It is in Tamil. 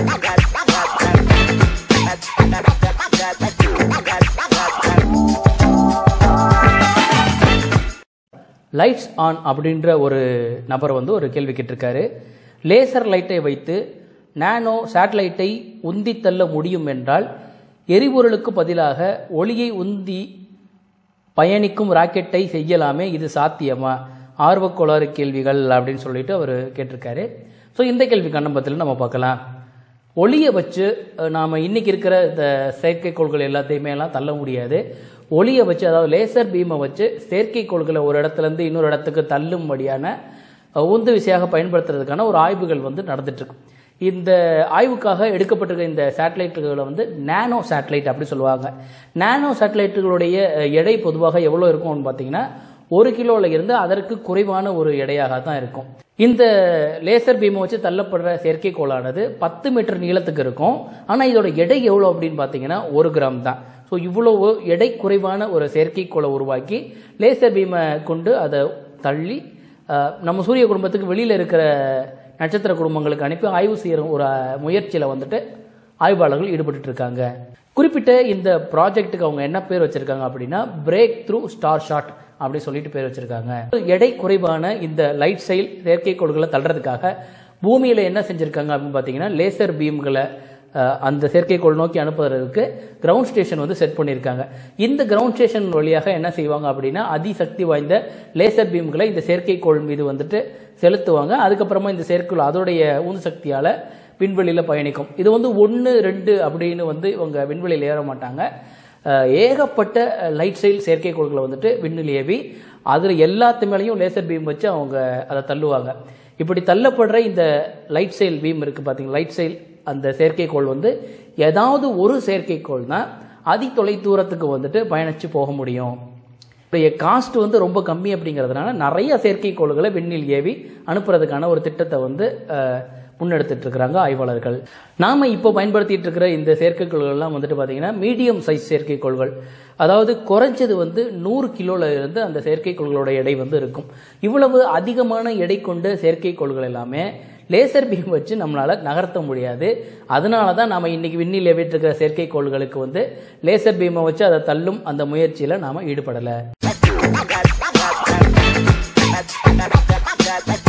லைட்ஸ் ஆன் அப்படின்ற ஒரு நபர் வந்து ஒரு கேள்வி கேட்டிருக்காரு லேசர் லைட்டை வைத்து நானோ சேட்டலைட்டை உந்தி தள்ள முடியும் என்றால் எரிபொருளுக்கு பதிலாக ஒளியை உந்தி பயணிக்கும் ராக்கெட்டை செய்யலாமே இது சாத்தியமா ஆர்வக்கோளாறு கேள்விகள் அப்படின்னு சொல்லிட்டு அவர் கேட்டிருக்காரு ஸோ இந்த கேள்விக்கான பதில் நம்ம பார்க்கலாம் ஒளியை வச்சு அஹ், நாம இன்னைக்கு இருக்கிற இந்த செயற்கைக்கோள்கள் எல்லாத்தையுமே எல்லாம் தள்ள முடியாது ஒளியை வச்சு அதாவது லேசர் பீமை வச்சு செயற்கைக்கோள்களை ஒரு இடத்துல இருந்து இன்னொரு இடத்துக்கு தள்ளும்படியான அஹ், உந்து விசையாக பயன்படுத்துறதுக்கான ஒரு ஆய்வுகள் வந்து நடந்துட்டு இருக்கு இந்த ஆய்வுக்காக எடுக்கப்பட்டிருக்க இந்த சேட்டலைட்டுகளை வந்து நானோ சேட்டலைட் அப்படி சொல்லுவாங்க நானோ சேட்டலைட்டுகளுடைய அஹ், எடை பொதுவாக எவ்வளோ இருக்கும்னு பார்த்தீங்கன்னா ஒரு கிலோவில் இருந்து அதற்கு குறைவான ஒரு எடையாக தான் இருக்கும் இந்த லேசர் பீமை வச்சு தள்ளப்படுற செயற்கைக்கோளானது பத்து மீட்டர் நீளத்துக்கு இருக்கும் ஆனால் இதோட எடை எவ்வளோ அப்படின்னு பார்த்தீங்கன்னா ஒரு கிராம் தான் ஸோ இவ்வளவு எடை குறைவான ஒரு செயற்கைக்கோளை உருவாக்கி லேசர் பீமை கொண்டு அதை தள்ளி அஹ், நம்ம சூரிய குடும்பத்துக்கு வெளியில் இருக்கிற நட்சத்திர குடும்பங்களுக்கு அனுப்பி ஆய்வு செய்கிற ஒரு முயற்சியில் வந்துட்டு ஆய்வாளர்கள் ஈடுபட்டு இருக்காங்க குறிப்பிட்ட இந்த ப்ராஜெக்ட்டுக்கு அவங்க என்ன பேர் வச்சிருக்காங்க அப்படின்னா பிரேக் த்ரூ ஸ்டார் ஷாட் அப்படி சொல்லிட்டு பேர் வச்சிருக்காங்க எடை குறைவான இந்த லைட் ஸ்டைல் செயற்கைக்கோள்களை தள்ளுறதுக்காக பூமியில என்ன செஞ்சிருக்காங்க அப்படின்னு பார்த்தீங்கன்னா லேசர் பீம்களை அஹ், அந்த செயற்கைக்கோள் நோக்கி அனுப்புவதற்கு கிரவுண்ட் ஸ்டேஷன் வந்து செட் பண்ணியிருக்காங்க இந்த கிரவுண்ட் ஸ்டேஷன் வழியாக என்ன செய்வாங்க அப்படின்னா அதிசக்தி வாய்ந்த லேசர் பீம்களை இந்த செயற்கைக்கோள் மீது வந்துட்டு செலுத்துவாங்க அதுக்கப்புறமா இந்த செயற்கைக்கோள் அதோடைய உந்து சக்தியால விண்வெளியில் பயணிக்கும் இது வந்து ஒன்று ரெண்டு அப்படின்னு வந்து இவங்க விண்வெளியில் ஏற மாட்டாங்க அஹ், ஏகப்பட்ட லைட் ஸ்டைல் செயற்கைக்கோள்களை வந்துட்டு விண்ணில் ஏவி அதில் எல்லாத்து மேலேயும் லேசர் பீம் வச்சு அவங்க அதை தள்ளுவாங்க இப்படி தள்ளப்படுற இந்த லைட் ஸ்டைல் பீம் இருக்குது பார்த்தீங்க லைட் ஸ்டைல் அந்த செயற்கைக்கோள் வந்து ஏதாவது ஒரு செயற்கைக்கோள் தான் அதி தொலை தூரத்துக்கு வந்துட்டு பயணித்து போக முடியும் இதோடைய காஸ்ட் வந்து ரொம்ப கம்மி அப்படிங்கிறதுனால நிறைய செயற்கைக்கோள்களை விண்ணில் ஏவி அனுப்புறதுக்கான ஒரு திட்டத்தை வந்து அஹ், முன்னெடுத்துட்டு இருக்கிறாங்க ஆய்வாளர்கள் நாம இப்போ பயன்படுத்திட்டு இருக்கிற இந்த செயற்கைக்கோள்கள் எல்லாம் வந்துட்டு பார்த்தீங்கன்னா மீடியம் சைஸ் செயற்கைக்கோள்கள் அதாவது குறைஞ்சது வந்து நூறு கிலோல இருந்து அந்த செயற்கைக்கோள்களோட எடை வந்து இருக்கும் இவ்வளவு அதிகமான எடை கொண்ட செயற்கைக்கோள்கள் எல்லாமே லேசர் பீம் வச்சு நம்மளால நகர்த்த முடியாது அதனால தான் நாம இன்னைக்கு விண்ணில் ஏவிட்டு இருக்கிற செயற்கைக்கோள்களுக்கு வந்து லேசர் பீமை வச்சு அதை தள்ளும் அந்த முயற்சியில நாம ஈடுபடலை